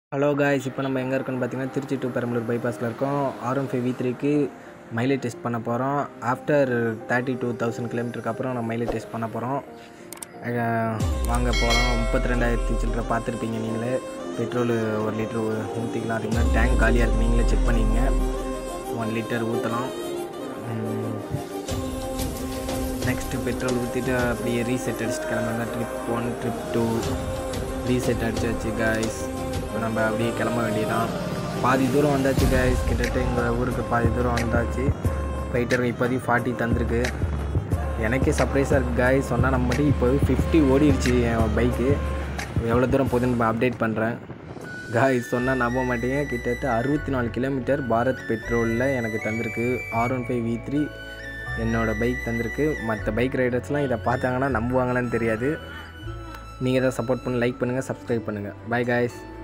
hello guys இப்போ நம்ம எங்கே இருக்கோம்னு பார்த்தீங்கன்னா திருச்சி டு பெரம்பலூர் பைபாஸில் இருக்கோம் ஆர்எம் ஃபைவ் வி த்ரீக்கு மைலேஜ் டெஸ்ட் பண்ண போகிறோம் ஆஃப்டர் தேர்ட்டி டூ தௌசண்ட் கிலோமீட்டருக்கு அப்புறம் நம்ம மைலேஜ் டெஸ்ட் பண்ண போகிறோம் வாங்க போகிறோம் முப்பத்தி ரெண்டாயிரத்தி சில்லற பார்த்துருப்பீங்க நீங்களே பெட்ரோல் ஒரு லிட்ரு ஊற்றிக்கலாம் அதிகமாக டேங்க் காலியாக இருக்குது நீங்களே செக் பண்ணிக்கங்க ஒன் லிட்டர் ஊற்றலாம் நெக்ஸ்ட்டு பெட்ரோல் ஊற்றிட்டு அப்படியே ரீசெட் அடிச்சுட்டு கிளம்புங்க trip one trip two reset அடிச்சாச்சு காய்ஸ் நம்ம அப்படியே கிளம்ப வேண்டியதான் பாதி தூரம் வந்தாச்சு காய்ஸ் கிட்டத்தட்ட எங்கள் ஊருக்கு பாதி தூரம் வந்தாச்சு ஃபைட்டர் இப்போதைக்கு ஃபார்ட்டி தந்திருக்கு எனக்கே சர்ப்ரைஸாக இருக்குது காய்ஸ் சொன்னால் நம்ம மட்டும் இப்போ ஃபிஃப்டி ஓடிடுச்சு என் பைக்கு எவ்வளோ தூரம் போகுதுன்னு அப்டேட் பண்ணுறேன் காய்ஸ் சொன்னால் நம்ப மாட்டேங்க கிட்டத்தட்ட அறுபத்தி நாலு கிலோமீட்டர் பாரத் பெட்ரோலில் எனக்கு தந்திருக்கு R one five V three என்னோடய பைக் தந்திருக்கு மற்ற பைக் ரைடர்ஸ்லாம் இதை பார்த்தாங்கன்னா நம்புவாங்களான்னு தெரியாது நீங்கள் தான் சப்போர்ட் பண்ணி லைக் பண்ணுங்கள் சப்ஸ்கிரைப் பண்ணுங்கள் பை காய்ஸ்